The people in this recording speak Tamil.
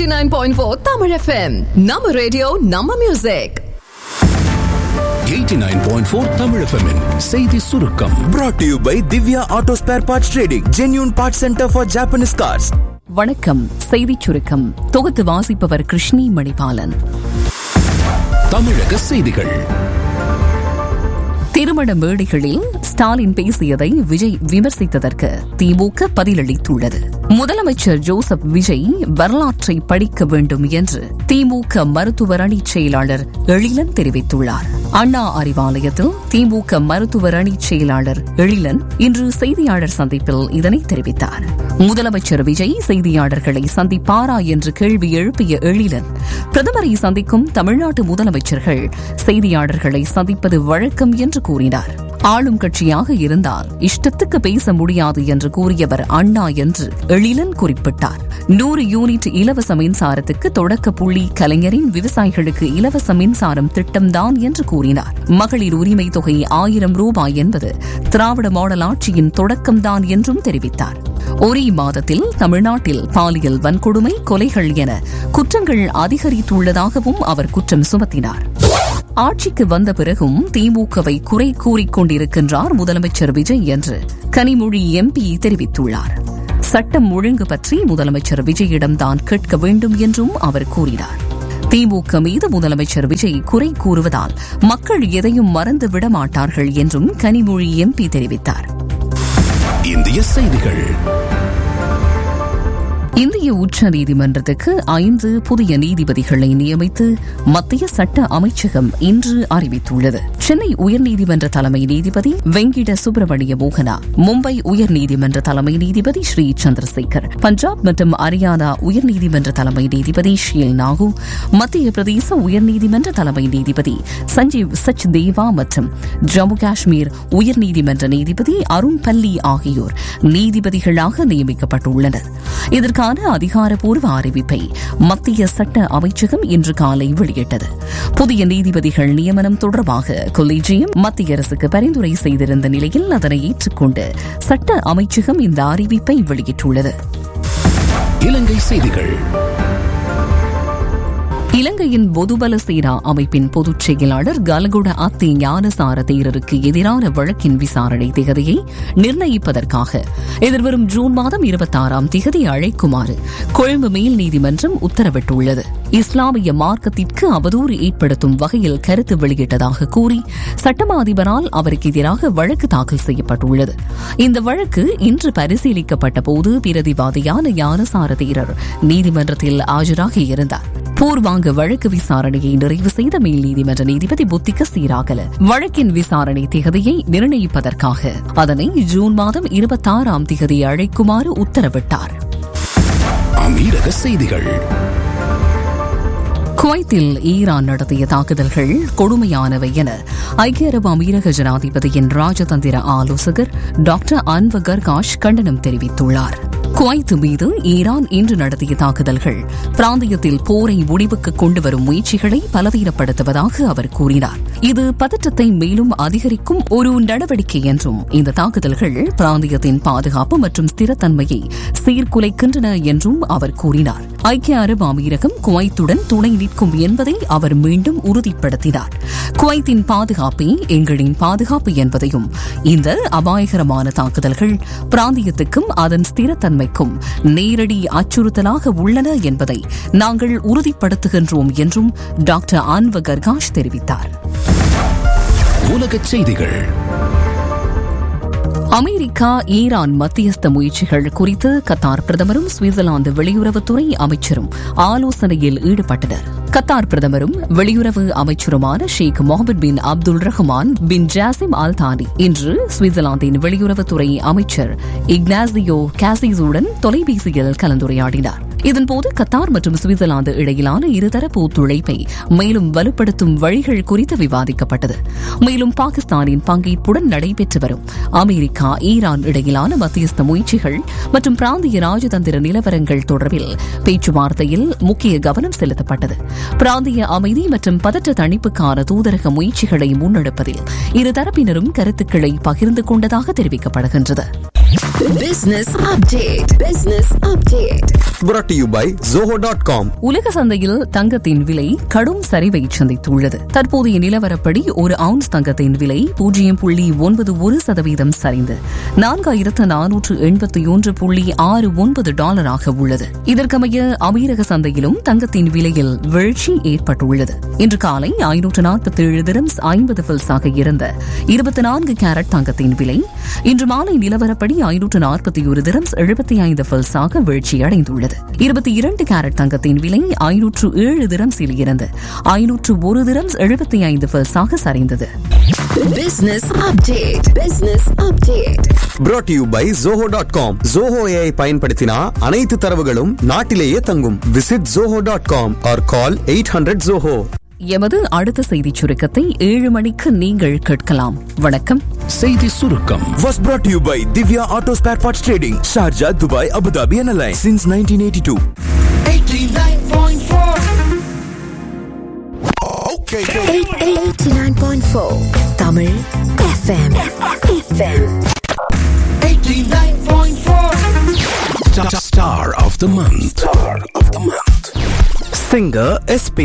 89.4 Tamil FM. நம்ம ரேடியோ நம்ம மியூசிக் 89.4 Tamil FM -இன் செய்தி சுருக்கம் brought to you by Divya Auto Spare Parts Trading, genuine parts center for Japanese cars. வணக்கம் செய்திச் சுருக்கம் தொகுத்து வாசிப்பவர் கிருஷ்ணி மணிபாலன் தமிழக செய்திகள் திருமண மேடைகளில் ஸ்டாலின் பேசியதை விஜய் விமர்சித்ததற்கு திமுக பதிலளித்துள்ளது முதலமைச்சர் ஜோசப் விஜய் வரலாற்றை படிக்க வேண்டும் என்று திமுக மருத்துவர் அணி செயலாளர் எழிலன் தெரிவித்துள்ளார் அண்ணா அறிவாலயத்தில் திமுக மருத்துவர் அணி செயலாளர் எழிலன் இன்று செய்தியாளர் சந்திப்பில் இதனை தெரிவித்தார் முதலமைச்சர் விஜய் செய்தியாளர்களை சந்திப்பாரா என்று கேள்வி எழுப்பிய எழிலன் பிரதமரை சந்திக்கும் தமிழ்நாட்டு முதலமைச்சர்கள் செய்தியாளர்களை சந்திப்பது வழக்கம் என்று கூறினார் ஆளும் கட்சியாக இருந்தால் இஷ்டத்துக்கு பேச முடியாது என்று கூறியவர் அண்ணா என்று எழிலன் குறிப்பிட்டார் நூறு யூனிட் இலவச மின்சாரத்துக்கு தொடக்க புள்ளி கலைஞரின் விவசாயிகளுக்கு இலவச மின்சாரம் திட்டம்தான் என்று கூறினார் மகளிர் உரிமை தொகை ஆயிரம் ரூபாய் என்பது திராவிட மாடல் ஆட்சியின் தொடக்கம்தான் என்றும் தெரிவித்தார் ஒரே மாதத்தில் தமிழ்நாட்டில் பாலியல் வன்கொடுமை கொலைகள் என குற்றங்கள் அதிகரித்துள்ளதாகவும் அவர் குற்றம் சுமத்தினார் ஆட்சிக்கு வந்த பிறகும் திமுகவை குறை கூறிக் கொண்டிருக்கின்றார் முதலமைச்சர் விஜய் என்று கனிமொழி எம்பி தெரிவித்துள்ளார் சட்டம் ஒழுங்கு பற்றி முதலமைச்சர் விஜயிடம்தான் கேட்க வேண்டும் என்றும் அவர் கூறினார் திமுக மீது முதலமைச்சர் விஜய் குறை கூறுவதால் மக்கள் எதையும் மறந்து விட மாட்டார்கள் என்றும் கனிமொழி எம்பி தெரிவித்தார் இந்திய செய்திகள் இந்திய உச்சநீதிமன்றத்துக்கு ஐந்து புதிய நீதிபதிகளை நியமித்து மத்திய சட்ட அமைச்சகம் இன்று அறிவித்துள்ளது சென்னை உயர்நீதிமன்ற தலைமை நீதிபதி வெங்கிட சுப்பிரமணிய மோகனா மும்பை உயர்நீதிமன்ற தலைமை நீதிபதி ஸ்ரீ சந்திரசேகர் பஞ்சாப் மற்றும் ஹரியானா உயர்நீதிமன்ற தலைமை நீதிபதி ஷீல் நாகு மத்திய பிரதேச உயர்நீதிமன்ற தலைமை நீதிபதி சஞ்சீவ் சச் தேவா மற்றும் ஜம்மு காஷ்மீர் உயர்நீதிமன்ற நீதிபதி அருண் பல்லி ஆகியோர் நீதிபதிகளாக நியமிக்கப்பட்டுள்ளனர் இதற்கான அதிகாரப்பூர்வ அறிவிப்பை மத்திய சட்ட அமைச்சகம் இன்று காலை வெளியிட்டது புதிய நீதிபதிகள் நியமனம் தொடர்பாக கொலீஜியம் மத்திய அரசுக்கு பரிந்துரை செய்திருந்த நிலையில் அதனை ஏற்றுக்கொண்டு சட்ட அமைச்சகம் இந்த அறிவிப்பை வெளியிட்டுள்ளது இலங்கை செய்திகள் இலங்கையின் பொதுபல சேனா அமைப்பின் பொதுச் செயலாளர் கலகுட அத்தி ஞானசார தேரருக்கு எதிரான வழக்கின் விசாரணை திகதியை நிர்ணயிப்பதற்காக எதிர்வரும் ஜூன் மாதம் இருபத்தாறாம் திகதி அழைக்குமாறு கொழும்பு மேல் நீதிமன்றம் உத்தரவிட்டுள்ளது இஸ்லாமிய மார்க்கத்திற்கு அவதூறு ஏற்படுத்தும் வகையில் கருத்து வெளியிட்டதாக கூறி சட்டமா அதிபரால் அவருக்கு எதிராக வழக்கு தாக்கல் செய்யப்பட்டுள்ளது இந்த வழக்கு இன்று பரிசீலிக்கப்பட்ட போது பிரதிவாதியான ஞானசார தேரர் நீதிமன்றத்தில் ஆஜராக இருந்தார் பூர்வாங்க வழக்கு விசாரணையை நிறைவு செய்த மேல் நீதிமன்ற நீதிபதி புத்திக சீராகல வழக்கின் விசாரணை திகதியை நிர்ணயிப்பதற்காக அதனை ஜூன் மாதம் இருபத்தாறாம் திகதி அழைக்குமாறு உத்தரவிட்டார் அமீரக செய்திகள் குவைத்தில் ஈரான் நடத்திய தாக்குதல்கள் கொடுமையானவை என ஐக்கிய அரபு அமீரக ஜனாதிபதியின் ராஜதந்திர ஆலோசகர் டாக்டர் அன்வர் கர்காஷ் கண்டனம் தெரிவித்துள்ளார் குவைத் மீது ஈரான் இன்று நடத்திய தாக்குதல்கள் பிராந்தியத்தில் போரை முடிவுக்கு கொண்டுவரும் முயற்சிகளை பலவீனப்படுத்துவதாக அவர் கூறினார் இது பதற்றத்தை மேலும் அதிகரிக்கும் ஒரு நடவடிக்கை என்றும் இந்த தாக்குதல்கள் பிராந்தியத்தின் பாதுகாப்பு மற்றும் ஸ்திரத்தன்மையை சீர்குலைக்கின்றன என்றும் அவர் கூறினார் ஐக்கிய அரபு அமீரகம் குவைத்துடன் துணை நிற்கும் என்பதை அவர் மீண்டும் உறுதிப்படுத்தினார் குவைத்தின் பாதுகாப்பே எங்களின் பாதுகாப்பு என்பதையும் இந்த அபாயகரமான தாக்குதல்கள் பிராந்தியத்துக்கும் அதன் ஸ்திரத்தன்மைக்கும் நேரடி அச்சுறுத்தலாக உள்ளன என்பதை நாங்கள் உறுதிப்படுத்துகின்றோம் என்றும் டாக்டர் அன்வர் கர்காஷ் தெரிவித்தார் உலகச் செய்திகள் அமெரிக்கா ஈரான் மத்தியஸ்த முயற்சிகள் குறித்து கத்தார் பிரதமரும் சுவிட்சர்லாந்து வெளியுறவுத்துறை அமைச்சரும் ஆலோசனையில் ஈடுபட்டனர் கத்தார் பிரதமரும் வெளியுறவு அமைச்சருமான Sheikh Mohammed bin Abdul Rahman bin Jassim Al Thani இன்று சுவிட்சர்லாந்தின் வெளியுறவுத்துறை அமைச்சர் இக்னாசியோ காசிஸுடன் தொலைபேசியில் கலந்துரையாடினார் இதன்போது கத்தார் மற்றும் சுவிட்சர்லாந்து இடையிலான இருதரப்பு ஒத்துழைப்பை மேலும் வலுப்படுத்தும் வழிகள் குறித்து விவாதிக்கப்பட்டது மேலும் பாகிஸ்தானின் பங்கேற்புடன் நடைபெற்று வரும் அமெரிக்கா ஈரான் இடையிலான மத்தியஸ்த முயற்சிகள் மற்றும் பிராந்திய ராஜதந்திர நிலவரங்கள் தொடர்பில் பேச்சுவார்த்தையில் முக்கிய கவனம் செலுத்தப்பட்டது பிராந்திய அமைதி மற்றும் பதற்ற தணிப்புக்கான தூதரக முயற்சிகளை முன்னெடுப்பதில் இருதரப்பினரும் கருத்துக்களை பகிர்ந்து கொண்டதாக தெரிவிக்கப்படுகின்றது Business update. Business update. brought to you by zoho.com உலக சந்தையில் தங்கத்தின் விலை கடும் சரிவை சந்தித்துள்ளது தற்போதைய நிலவரப்படி ஒரு அவுன்ஸ் தங்கத்தின் விலை பூஜ்ஜியம் புள்ளி ஒன்பது ஒரு சதவீதம் சரிந்து நான்காயிரத்து நானூற்று எண்பத்தி ஒன்று புள்ளி ஆறு ஒன்பது டாலராக உள்ளது இதற்கமைய அமீரக சந்தையிலும் தங்கத்தின் விலையில் வீழ்ச்சி ஏற்பட்டுள்ளது இன்று காலை ஐநூற்று நாற்பத்தி ஏழு திரம்ஸ் ஐம்பது பில்ஸாக இருந்த இருபத்தி நான்கு கேரட் தங்கத்தின் விலை இன்று மாலை நிலவரப்படி ஐநூற்று நாற்பத்தி ஒரு திரம்ஸ் எழுபத்தி ஐந்து பில்ஸாக வீழ்ச்சியடைந்துள்ளது இருபத்தி இரண்டு கேரட் தங்கத்தின் விலை ஐநூற்று ஏழு திரம்ஸில் இருந்து ஐநூற்று ஒரு திரம்ஸ் எழுபத்தி ஐந்து பில்ஸாக சரிந்தது Business update. Business update. brought to you by zoho.com zoho AI பயன்படுத்தினா அனைத்து தரவுகளும் நாட்டிலேயே தங்கும் visit zoho.com or call 800 zoho எமது அடுத்த செய்திச் சுருக்கத்தை ஏழு மணிக்கு நீங்கள் கேட்கலாம் வணக்கம் செய்தி சுருக்கம் was brought to you by Divya Auto Spare Parts Trading Sharjah Dubai Abu Dhabi and Alliance since 1982 89.4 Tamil FM. FM. Star of the month. Star of the month. singer SP